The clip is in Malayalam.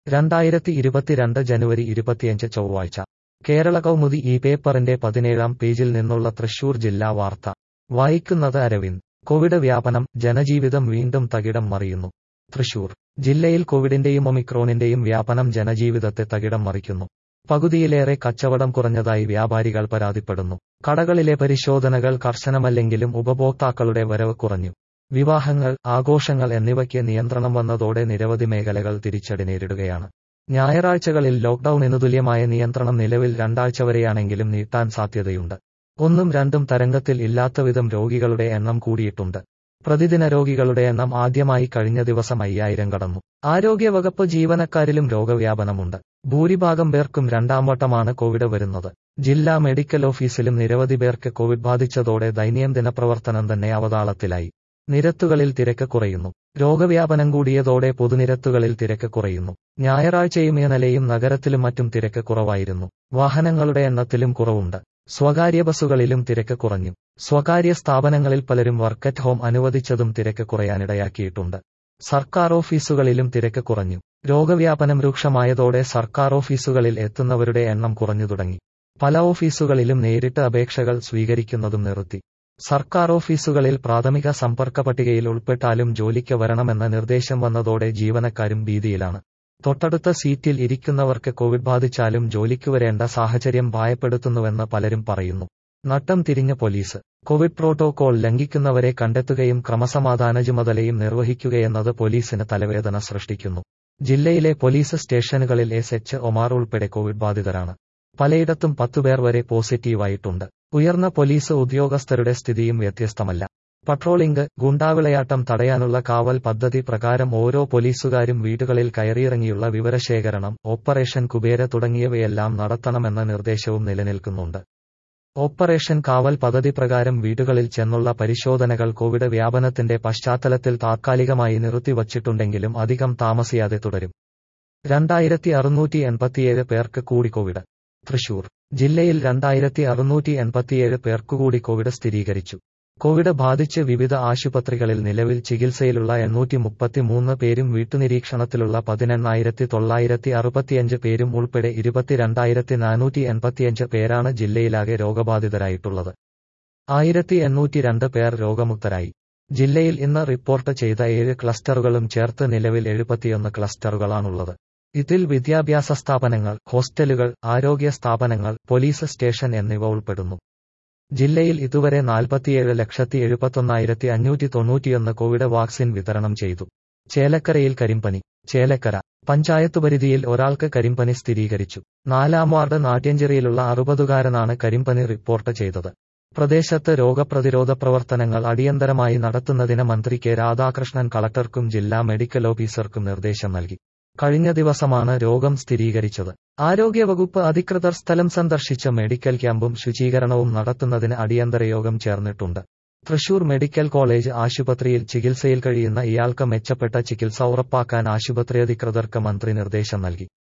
രണ്ടായിരത്തി ഇരുപത്തിരണ്ട് ജനുവരി ഇരുപത്തിയഞ്ച് ചൊവ്വാഴ്ച കേരള കൗമുദി ഈ പേപ്പറിന്റെ പതിനേഴാം പേജിൽ നിന്നുള്ള തൃശൂർ ജില്ലാ വാർത്ത വായിക്കുന്നത് അരവിന്ദ് കോവിഡ് വ്യാപനം ജനജീവിതം വീണ്ടും തകിടം മറിയുന്നു തൃശൂർ ജില്ലയിൽ കോവിഡിന്റെയും ഒമിക്രോണിന്റെയും വ്യാപനം ജനജീവിതത്തെ തകിടം മറിക്കുന്നു പകുതിയിലേറെ കച്ചവടം കുറഞ്ഞതായി വ്യാപാരികൾ പരാതിപ്പെടുന്നു കടകളിലെ പരിശോധനകൾ കർശനമല്ലെങ്കിലും ഉപഭോക്താക്കളുടെ വരവ് കുറഞ്ഞു വിവാഹങ്ങൾ ആഘോഷങ്ങൾ എന്നിവയ്ക്ക് നിയന്ത്രണം വന്നതോടെ നിരവധി മേഖലകൾ തിരിച്ചടി നേരിടുകയാണ് ഞായറാഴ്ചകളിൽ ലോക്ഡൌണിനു തുല്യമായ നിയന്ത്രണം നിലവിൽ രണ്ടാഴ്ച വരെയാണെങ്കിലും നീട്ടാൻ സാധ്യതയുണ്ട് ഒന്നും രണ്ടും തരംഗത്തിൽ ഇല്ലാത്തവിധം രോഗികളുടെ എണ്ണം കൂടിയിട്ടുണ്ട് പ്രതിദിന രോഗികളുടെ എണ്ണം ആദ്യമായി കഴിഞ്ഞ ദിവസം അയ്യായിരം കടന്നു ആരോഗ്യവകുപ്പ് ജീവനക്കാരിലും രോഗവ്യാപനമുണ്ട് ഭൂരിഭാഗം പേർക്കും രണ്ടാം വട്ടമാണ് കോവിഡ് വരുന്നത് ജില്ലാ മെഡിക്കൽ ഓഫീസിലും നിരവധി പേർക്ക് കോവിഡ് ബാധിച്ചതോടെ ദൈനംദിന പ്രവർത്തനം തന്നെ അവതാളത്തിലായി നിരത്തുകളിൽ തിരക്ക് കുറയുന്നു രോഗവ്യാപനം കൂടിയതോടെ പൊതുനിരത്തുകളിൽ തിരക്ക് കുറയുന്നു ഞായറാഴ്ചയും ഇന്നലെയും നഗരത്തിലും മറ്റും തിരക്ക് കുറവായിരുന്നു വാഹനങ്ങളുടെ എണ്ണത്തിലും കുറവുണ്ട് സ്വകാര്യ ബസ്സുകളിലും തിരക്ക് കുറഞ്ഞു സ്വകാര്യ സ്ഥാപനങ്ങളിൽ പലരും വർക്ക് അറ്റ് ഹോം അനുവദിച്ചതും തിരക്ക് കുറയാനിടയാക്കിയിട്ടുണ്ട് സർക്കാർ ഓഫീസുകളിലും തിരക്ക് കുറഞ്ഞു രോഗവ്യാപനം രൂക്ഷമായതോടെ സർക്കാർ ഓഫീസുകളിൽ എത്തുന്നവരുടെ എണ്ണം കുറഞ്ഞു തുടങ്ങി പല ഓഫീസുകളിലും നേരിട്ട് അപേക്ഷകൾ സ്വീകരിക്കുന്നതും നിർത്തി സർക്കാർ ഓഫീസുകളിൽ പ്രാഥമിക സമ്പർക്ക പട്ടികയിൽ ഉൾപ്പെട്ടാലും ജോലിക്ക് വരണമെന്ന നിർദ്ദേശം വന്നതോടെ ജീവനക്കാരും ഭീതിയിലാണ് തൊട്ടടുത്ത സീറ്റിൽ ഇരിക്കുന്നവർക്ക് കോവിഡ് ബാധിച്ചാലും ജോലിക്ക് വരേണ്ട സാഹചര്യം ഭയപ്പെടുത്തുന്നുവെന്ന് പലരും പറയുന്നു നട്ടം തിരിഞ്ഞ പോലീസ് കോവിഡ് പ്രോട്ടോകോൾ ലംഘിക്കുന്നവരെ കണ്ടെത്തുകയും ക്രമസമാധാന ചുമതലയും നിർവഹിക്കുകയെന്നത് പോലീസിന് തലവേദന സൃഷ്ടിക്കുന്നു ജില്ലയിലെ പോലീസ് സ്റ്റേഷനുകളിൽ എസ് എച്ച് ഒമാർ ഉൾപ്പെടെ കോവിഡ് ബാധിതരാണ് പലയിടത്തും പത്തുപേർ വരെ പോസിറ്റീവായിട്ടുണ്ട് ഉയർന്ന പോലീസ് ഉദ്യോഗസ്ഥരുടെ സ്ഥിതിയും വ്യത്യസ്തമല്ല പട്രോളിംഗ് ഗുണ്ടാവിളയാട്ടം തടയാനുള്ള കാവൽ പദ്ധതി പ്രകാരം ഓരോ പോലീസുകാരും വീടുകളിൽ കയറിയിറങ്ങിയുള്ള വിവരശേഖരണം ഓപ്പറേഷൻ കുബേര തുടങ്ങിയവയെല്ലാം നടത്തണമെന്ന നിർദ്ദേശവും നിലനിൽക്കുന്നുണ്ട് ഓപ്പറേഷൻ കാവൽ പദ്ധതി പ്രകാരം വീടുകളിൽ ചെന്നുള്ള പരിശോധനകൾ കോവിഡ് വ്യാപനത്തിന്റെ പശ്ചാത്തലത്തിൽ താത്കാലികമായി നിർത്തിവച്ചിട്ടുണ്ടെങ്കിലും അധികം താമസിയാതെ തുടരും രണ്ടായിരത്തി അറുന്നൂറ്റി എൺപത്തിയേഴ് പേർക്ക് കൂടി കോവിഡ് തൃശൂർ ജില്ലയിൽ രണ്ടായിരത്തി അറുന്നൂറ്റി എൺപത്തിയേഴ് പേർക്കുകൂടി കോവിഡ് സ്ഥിരീകരിച്ചു കോവിഡ് ബാധിച്ച് വിവിധ ആശുപത്രികളിൽ നിലവിൽ ചികിത്സയിലുള്ള എണ്ണൂറ്റി മുപ്പത്തിമൂന്ന് പേരും വീട്ടുനിരീക്ഷണത്തിലുള്ള പതിനെണ്ണായിരത്തി തൊള്ളായിരത്തി അറുപത്തിയഞ്ച് പേരും ഉൾപ്പെടെ ഇരുപത്തിരണ്ടായിരത്തി നാനൂറ്റി എൺപത്തിയഞ്ച് പേരാണ് ജില്ലയിലാകെ രോഗബാധിതരായിട്ടുള്ളത് ആയിരത്തി എണ്ണൂറ്റി രണ്ട് പേർ രോഗമുക്തരായി ജില്ലയിൽ ഇന്ന് റിപ്പോർട്ട് ചെയ്ത ഏഴ് ക്ലസ്റ്ററുകളും ചേർത്ത് നിലവിൽ എഴുപത്തിയൊന്ന് ക്ലസ്റ്ററുകളാണുള്ളത് ഇതിൽ വിദ്യാഭ്യാസ സ്ഥാപനങ്ങൾ ഹോസ്റ്റലുകൾ ആരോഗ്യ സ്ഥാപനങ്ങൾ പോലീസ് സ്റ്റേഷൻ എന്നിവ ഉൾപ്പെടുന്നു ജില്ലയിൽ ഇതുവരെ നാൽപ്പത്തിയേഴ് ലക്ഷത്തി എഴുപത്തൊന്നായിരത്തി അഞ്ഞൂറ്റി തൊണ്ണൂറ്റിയൊന്ന് കോവിഡ് വാക്സിൻ വിതരണം ചെയ്തു ചേലക്കരയിൽ കരിമ്പനി ചേലക്കര പഞ്ചായത്ത് പരിധിയിൽ ഒരാൾക്ക് കരിമ്പനി സ്ഥിരീകരിച്ചു നാലാം വാർഡ് നാട്യഞ്ചേരിയിലുള്ള അറുപതുകാരനാണ് കരിമ്പനി റിപ്പോർട്ട് ചെയ്തത് പ്രദേശത്ത് രോഗപ്രതിരോധ പ്രവർത്തനങ്ങൾ അടിയന്തരമായി നടത്തുന്നതിന് മന്ത്രി കെ രാധാകൃഷ്ണൻ കളക്ടർക്കും ജില്ലാ മെഡിക്കൽ ഓഫീസർക്കും നിർദ്ദേശം നൽകി കഴിഞ്ഞ ദിവസമാണ് രോഗം സ്ഥിരീകരിച്ചത് ആരോഗ്യവകുപ്പ് അധികൃതർ സ്ഥലം സന്ദർശിച്ച മെഡിക്കൽ ക്യാമ്പും ശുചീകരണവും നടത്തുന്നതിന് അടിയന്തര യോഗം ചേർന്നിട്ടുണ്ട് തൃശൂർ മെഡിക്കൽ കോളേജ് ആശുപത്രിയിൽ ചികിത്സയിൽ കഴിയുന്ന ഇയാൾക്ക് മെച്ചപ്പെട്ട ചികിത്സ ഉറപ്പാക്കാൻ ആശുപത്രി അധികൃതർക്ക് മന്ത്രി നിർദ്ദേശം നൽകി